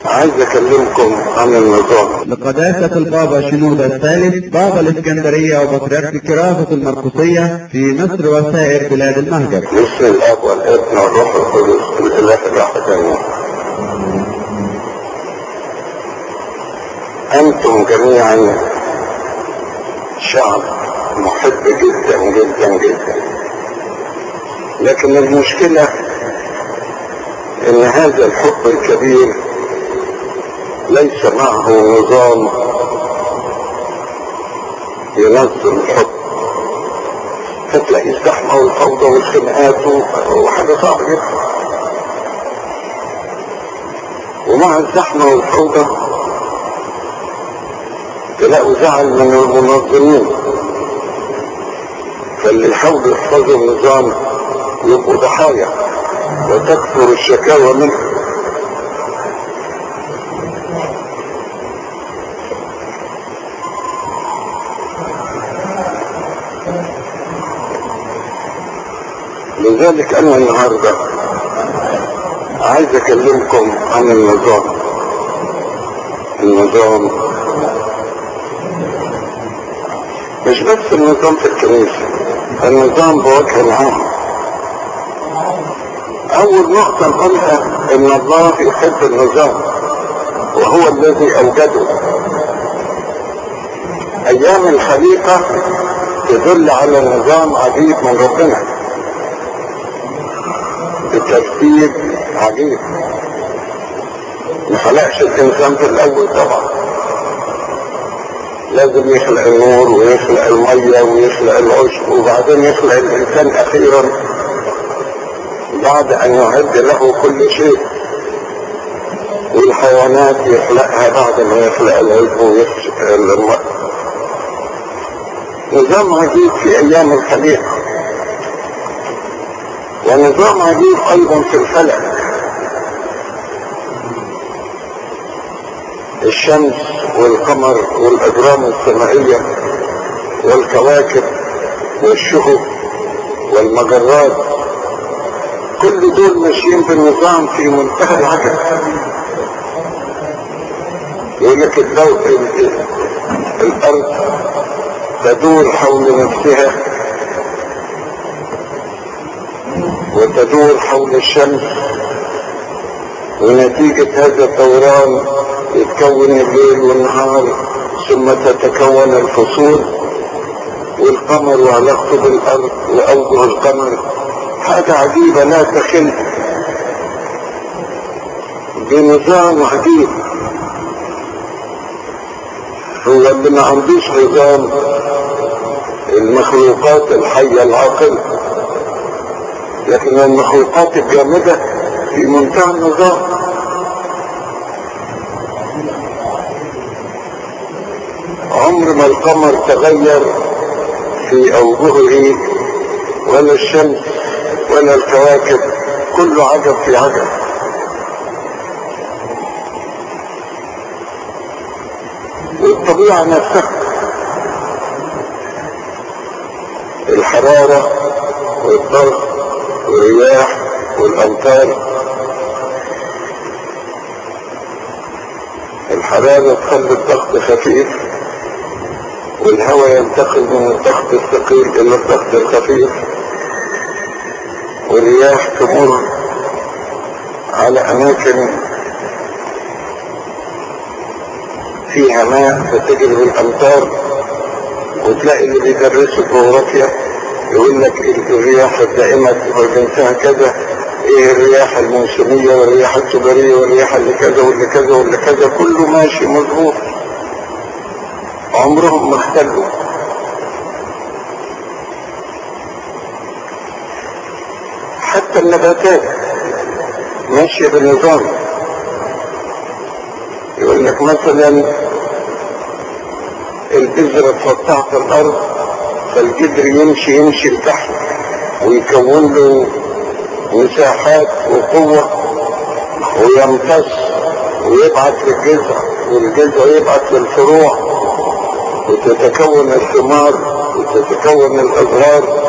عايز اكلمكم عن النظام لقداسة البابا شنودة الثالث بابا الإسكندرية وبطريرك كرافة المرقسية في مصر وسائر بلاد المهجر باسم الاب والابن والروح القدس الاله الواحد امين انتم جميعا شعب محب جدا جدا جدا لكن المشكلة ان هذا الحب الكبير ليس معه نظام ينظم الحب فتلاقي الزحمة والفوضى والخناقات وحاجة صعبة جدا ومع الزحمة والفوضى تلاقوا زعل من المنظمين فاللي يحاولوا يحفظوا النظام يبقوا ضحايا وتكثر الشكاوى منه لذلك انا النهارده عايز اكلمكم عن النظام النظام مش بس النظام في الكنيسة النظام بوجه عام اول نقطة نقولها ان الله يحب النظام وهو الذي اوجده ايام الخليقة تدل على نظام عجيب من ربنا بترتيب عجيب ما خلقش الانسان في الاول طبعا لازم يخلق النور ويخلق المية ويخلق العشب وبعدين يخلق الانسان اخيرا بعد ان يعد له كل شيء والحيوانات يخلقها بعد ما يخلق العشب ويخلق الماء نظام عجيب في ايام الخليقة ونظام عجيب ايضا في الفلك الشمس والقمر والاجرام السمائية والكواكب والشهب والمجرات كل دول ماشيين بالنظام في منتهى العجب يقول لك الدو... الارض تدور حول نفسها وتدور حول الشمس ونتيجة هذا الدوران يتكون الليل والنهار ثم تتكون الفصول والقمر وعلاقته بالارض واوجه القمر حاجة عجيبة لا تخل بنظام عجيب هو اللي ما عندوش نظام المخلوقات الحية العاقلة لكن المخلوقات الجامدة في منتهى النظام عمر ما القمر تغير في اوجهه ولا الشمس ولا الكواكب كله عجب في عجب والطبيعة نفسها الحرارة والضغط والرياح والامطار الحرارة تخلي الضغط خفيف والهواء ينتقل من الضغط الثقيل الى الضغط الخفيف والرياح تمر على اماكن فيها ماء فتجري بالامطار وتلاقي اللي بيدرسوا الجغرافيا يقول لك الرياح الدائمة جنسها كذا ايه الرياح الموسمية والرياح السبرية والرياح اللي كذا واللي كذا واللي كذا كله ماشي مظبوط عمرهم ما اختلوا حتى النباتات ماشية بالنظام يقول لك مثلا البذرة تحطها في الارض فالجدر يمشي يمشي لتحت ويكون له مساحات وقوة ويمتص ويبعث للجذع والجذع يبعث للفروع وتتكون الثمار وتتكون الازهار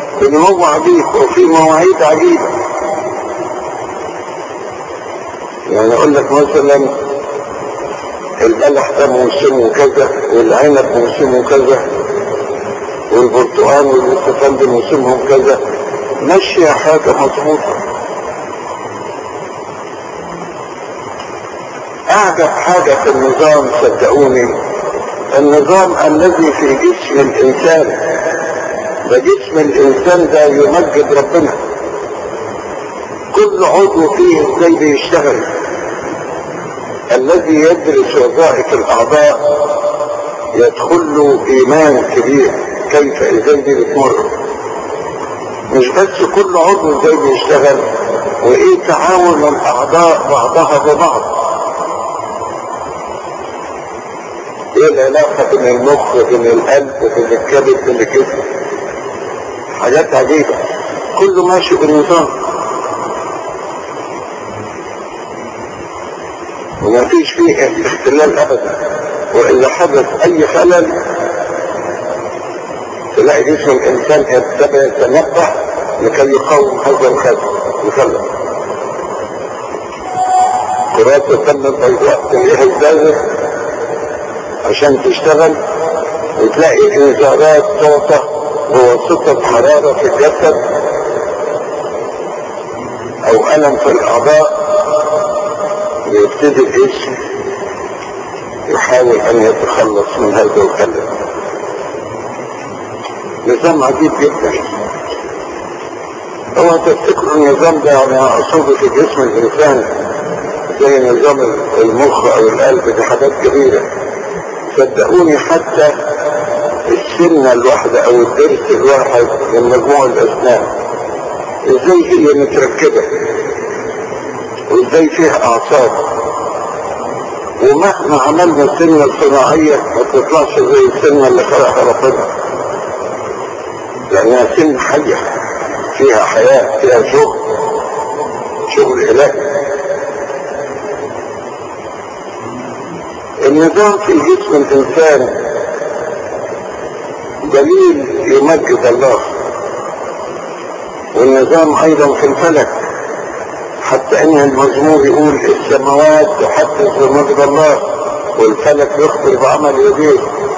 بنمو عجيب وفي مواعيد عجيبة يعني اقول لك مثلا البلح ده موسمه كذا والعنب موسمه كذا والبرتقال والبرتقال ده موسمهم كذا ماشية حاجة مظبوطة أعجب حاجة في النظام صدقوني النظام الذي في جسم الإنسان ده جسم الإنسان ده يمجد ربنا كل عضو فيه ازاي بيشتغل الذي يدرس وظائف الأعضاء يدخل له إيمان كبير كيف ازاي دي بتمر مش بس كل عضو ازاي بيشتغل وايه تعاون الاعضاء بعضها ببعض ايه العلاقة بين المخ وبين القلب وبين الكبد وبين الجسم حاجات عجيبة كله ماشي بالنظام وما فيش فيه اختلال ابدا واذا حدث اي خلل تلاقي جسم الانسان يبتدى يتنبه لكي يقاوم هذا الخلل الخلل كرات الدم البيضاء تلاقيها الزازة عشان تشتغل وتلاقي انذارات تعطى بواسطة حرارة في الجسد او الم في الاعضاء ويبتدي الجسم يحاول ان يتخلص من هذا الخلل نظام عجيب جدا هو تفتكروا النظام ده يعني اصوبه في جسم الانسان زي نظام المخ او القلب دي حاجات كبيرة صدقوني حتى السنة الواحدة او الضرس الواحد من مجموع الاسنان ازاي هي متركبة وازاي فيها اعصاب ومهما عملنا سنة صناعية ما تطلعش زي السنة اللي خلقها ربنا لانها سن حية فيها حياة فيها شغل شغل الهي النظام في جسم الانسان دليل يمجد الله والنظام ايضا في الفلك حتى ان المزمور يقول السماوات تحدث بمجد الله والفلك يخبر بعمل يديه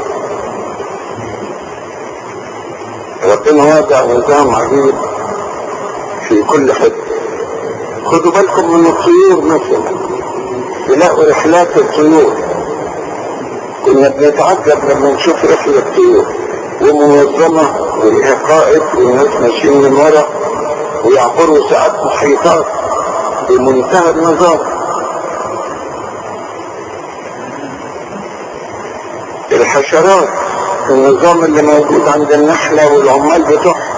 ربنا وضع نظام عجيب في كل حته خدوا بالكم من الطيور مثلا تلاقوا رحلات الطيور كنا بنتعجب لما نشوف رحلة طيور ومنظمة وليها قائد والناس ماشيين من ورا ويعبروا ساعات محيطات بمنتهى النظام الحشرات النظام اللي موجود عند النحلة والعمال بتوعها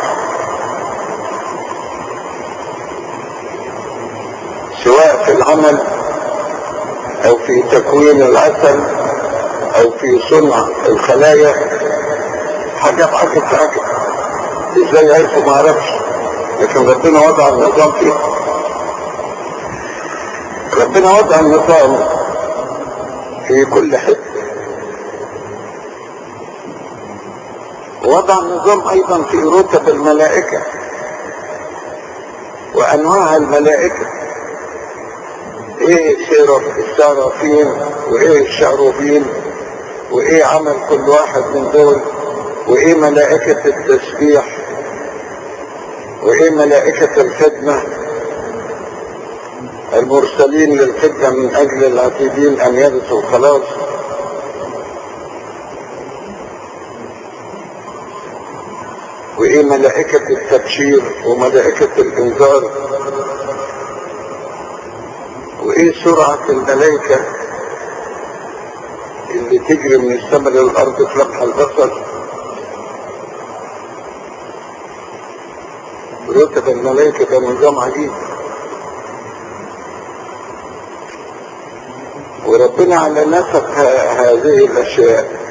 سواء في العمل او في تكوين العسل او في صنع الخلايا حاجات عجب عجب ازاي عرفوا ما اعرفش لكن ربنا وضع النظام فيه ربنا وضع النظام في كل حته وضع النظام ايضا في رتب الملائكة وانواع الملائكة ايه السرافين وايه الشعروبين وايه عمل كل واحد من دول وايه ملائكة التسبيح وايه ملائكة الخدمة المرسلين للخدمة من اجل العتيدين ان يرثوا الخلاص وايه ملائكة التبشير وملائكة الانذار وايه سرعة الملائكة اللي تجري من السماء للارض في لمح البصر رتب الملائكة ده نظام عجيب وربنا على نسق هذه الاشياء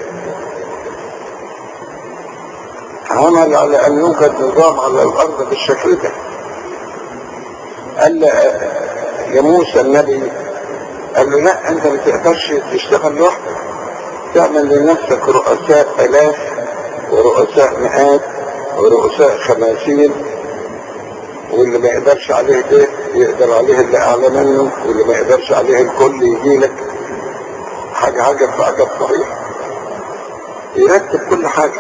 عمل على ان يوجد نظام على الارض بالشكل ده قال يا موسى النبي قال له لا انت ما تقدرش تشتغل لوحدك تعمل لنفسك رؤساء الاف ورؤساء مئات ورؤساء خماسين واللي ما يقدرش عليه ده يقدر عليه اللي اعلى منه واللي ما يقدرش عليه الكل يجي لك حاجة عجب في عجب صحيح يرتب كل حاجة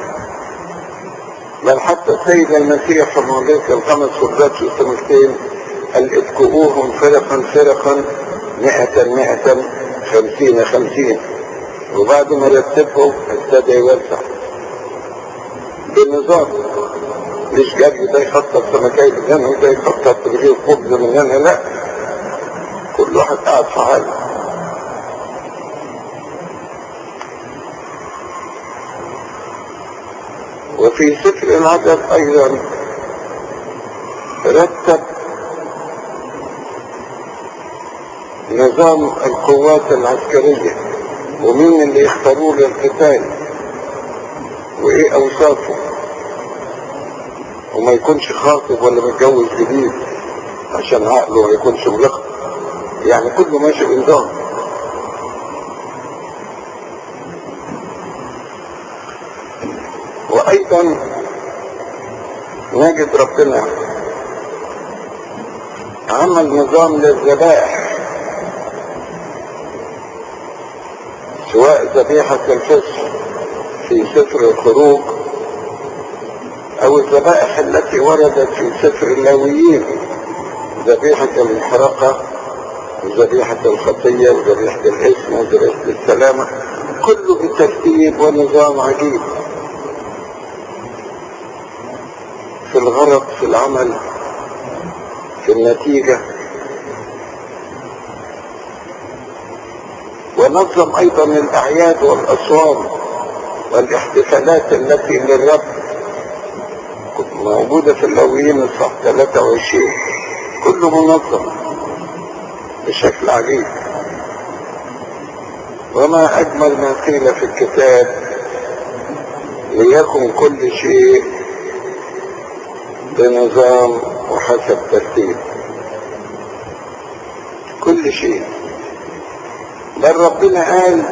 بل حتى السيد المسيح في معجزة الخمس خبزات في السمكتين قال اتكؤوهم فرقا فرقا مئة مئة خمسين خمسين وبعد ما رتبهم ابتدى يوزع بنظام مش جاب ده يخطط سمكاية من هنا وده يخطط بيجيب خبز من هنا لا كل واحد قاعد في حاله وفي سفر العدد ايضا رتب نظام القوات العسكرية ومين اللي يختاروه للقتال وايه اوصافه وما يكونش خاطب ولا متجوز جديد عشان عقله ما يكونش ملخبط يعني كله ماشي بنظام وايضا نجد ربنا عمل نظام للذبائح سواء ذبيحة الفصح في سفر الخروج او الذبائح التي وردت في سفر اللاويين ذبيحة المحرقة وذبيحة الخطية وذبيحة الاسم وذبيحة السلامة كله بترتيب ونظام عجيب في الغرض في العمل في النتيجة ونظم ايضا الاعياد والاصوام والاحتفالات التي للرب موجودة في اللويين الصح 23 كله منظم بشكل عجيب وما اجمل ما قيل في الكتاب ليكن كل شيء بنظام وحسب ترتيب كل شيء بل ربنا قال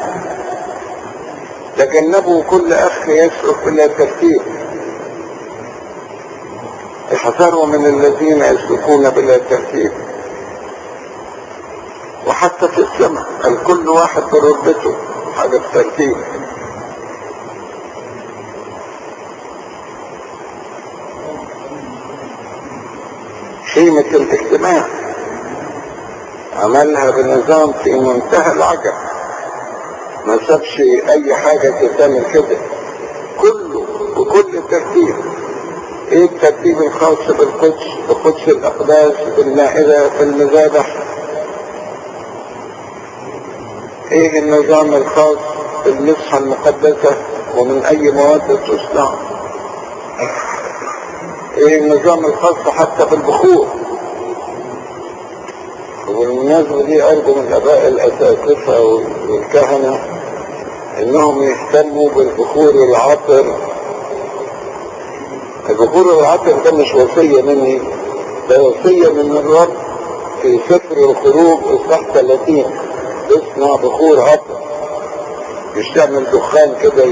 تجنبوا كل اخ يسلك بلا ترتيب احذروا من الذين يسلكون بلا ترتيب وحتى في السماء الكل واحد برتبته حاجة بترتيب خيمة الاجتماع عملها بنظام في منتهى العجب ما سابش اي حاجة تتعمل كده كله بكل ترتيب ايه الترتيب الخاص بالقدس بقدس الاقداس بالمائدة بالمذابح ايه النظام الخاص بالمسحة المقدسة ومن اي مواد تصنع ايه النظام الخاص حتى بالبخور وبالمناسبة دي أرجو من الآباء الأساتذة والكهنة إنهم يهتموا بالبخور العطر البخور العطر ده مش وصية مني ده وصية من الرب في سفر الخروج إصحاح 30 اصنع بخور عطر مش تعمل دخان كده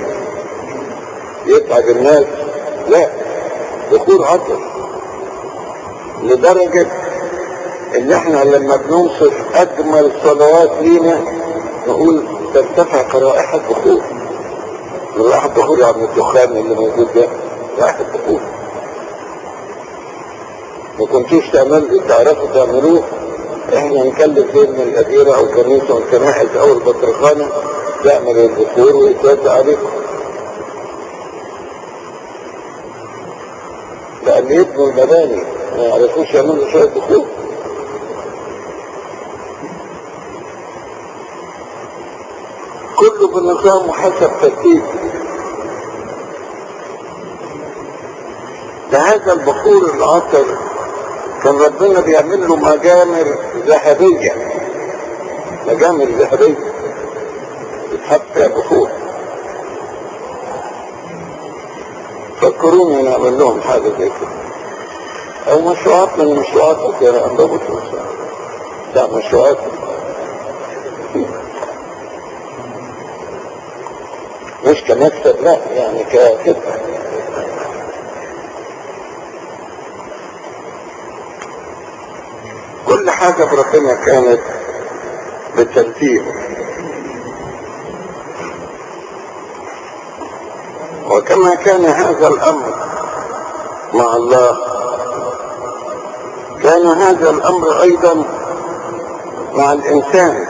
يتعب الناس لا بخور عطر لدرجة ان احنا لما بنوصف اجمل صلوات لينا نقول ترتفع كرائحة بخور رائحة بخور يعني الدخان اللي موجود ده رائحة بخور ما كنتوش تعملوا تعرفوا تعملوه احنا نكلف بين من الأديرة او الكنيسة والكنائس او البطرخانة تعمل البخور ويتوزع عليكم لأن يبنوا المباني ما يعرفوش يعملوا شوية بخور كله بنظام وحسب ترتيب لهذا البخور العطر كان ربنا بيعمل له مجامر ذهبية مجامر ذهبية بتحط فيها بخور فكروني نعمل لهم حاجة زي كده او مشروعات من المشروعات كده عندهم لا مشروعات مش كمكتب لا يعني ككتب حاجة بربنا كانت بالترتيب وكما كان هذا الأمر مع الله كان هذا الأمر أيضا مع الإنسان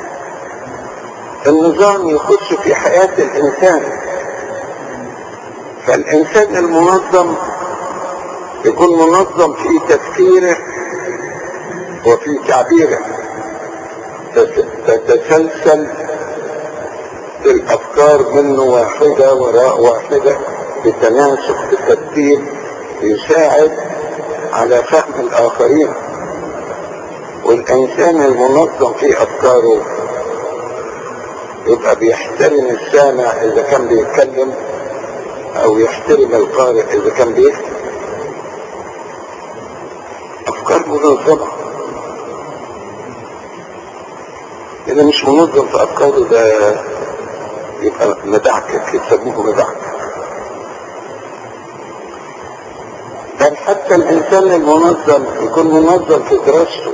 النظام يخش في حياة الإنسان فالإنسان المنظم يكون منظم في تفكيره وفي تعبيره تتسلسل الأفكار منه واحدة وراء واحدة بتناسق بترتيب يساعد على فهم الآخرين والإنسان المنظم في أفكاره يبقى بيحترم السامع إذا كان بيتكلم أو يحترم القارئ إذا كان بيكتب أفكار منظمة اللي مش منظم في أفكاره ده يبقى مدعكك يسموه مدعكك بل حتى الإنسان المنظم يكون منظم في دراسته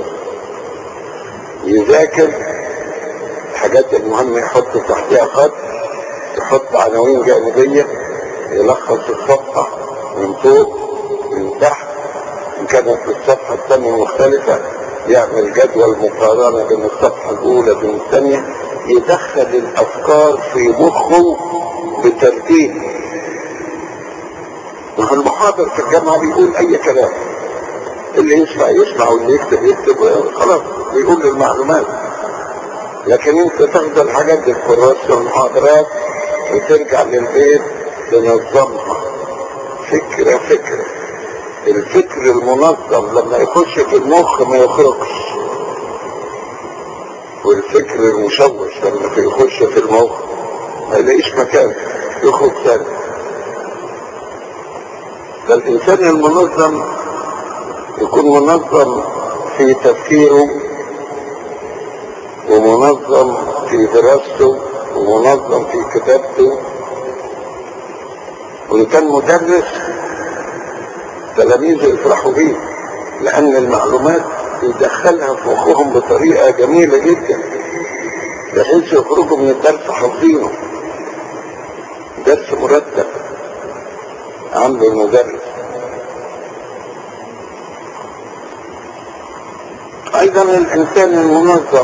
يذاكر الحاجات المهمة يحط تحتها خط يحط عناوين جانبية يلخص الصفحة من فوق من تحت إن كانت الصفحة الثانية مختلفة يعمل جدول مقارنة بين الصفحة الأولى بين الثانية يدخل الأفكار في مخه بترتيب وفي المحاضر في الجامعة بيقول أي كلام اللي يسمع يسمع واللي يكتب يكتب خلاص بيقول المعلومات لكن انت تاخد الحاجات دي الكراسة والمحاضرات وترجع للبيت تنظمها فكرة فكرة الفكر المنظم لما يخش في المخ ما يخرجش والفكر المشوش لما يخش في المخ ما يلاقيش مكان يخرج ثاني فالإنسان المنظم يكون منظم في تفكيره ومنظم في دراسته ومنظم في كتابته وإن كان مدرس تلاميذه يفرحوا بيه لأن المعلومات يدخلها في مخهم بطريقة جميلة جدا بحيث يخرجوا من الدرس حافظينه درس مرتب عامله المدرس ايضا الانسان المنظم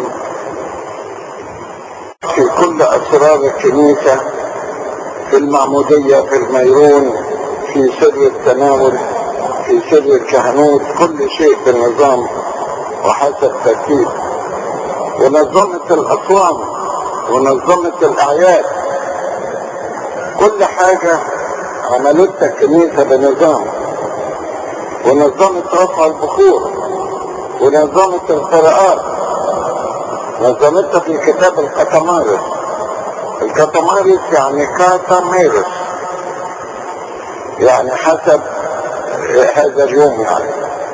في كل اسرار الكنيسة في المعمودية في الميرون في سر التناول في سر الكهنوت كل شيء بالنظام وحسب ترتيب ونظمت الاصوام ونظمت الاعياد كل حاجة عملتها الكنيسة بنظام ونظمت رفع البخور ونظمت القراءات نظمتها في كتاب الكتمارس الكتمارس يعني كاتاميرس يعني حسب هذا اليوم يعني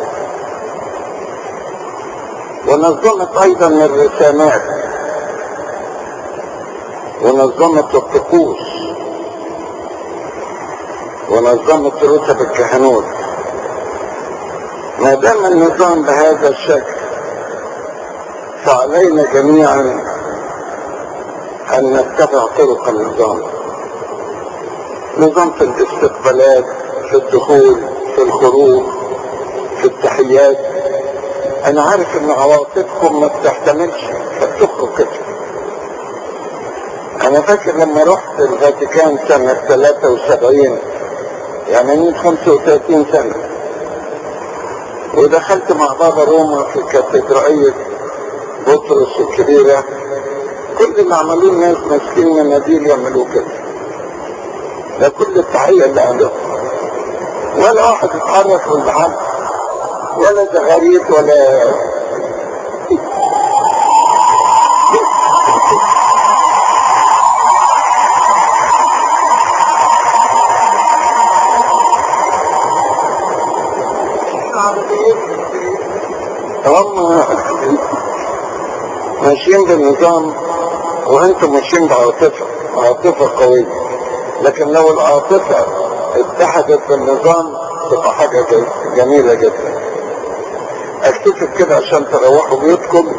ونظمت ايضا الرسامات ونظمت الطقوس ونظمت رتب الكهنوت ما دام النظام بهذا الشكل فعلينا جميعا ان نتبع طرق النظام نظام في الاستقبالات في الدخول في الخروج في التحيات انا عارف ان عواطفكم ما بتحتملش فبتخرج كده انا فاكر لما رحت الفاتيكان سنة 73 يعني من 35 سنة ودخلت مع بابا روما في كاتدرائية بطرس الكبيرة كل اللي عملوه الناس ماسكين مناديل يعملوا كده ده كل التحية اللي عندهم ولا واحد اتحرك من حد ولا زغاريت ولا هم ماشيين بالنظام وانتم ماشيين بعاطفة عاطفة قوية لكن لو العاطفة اتحدت بالنظام تبقى حاجة جميلة جدا بنحتفل كده عشان تروحوا بيوتكم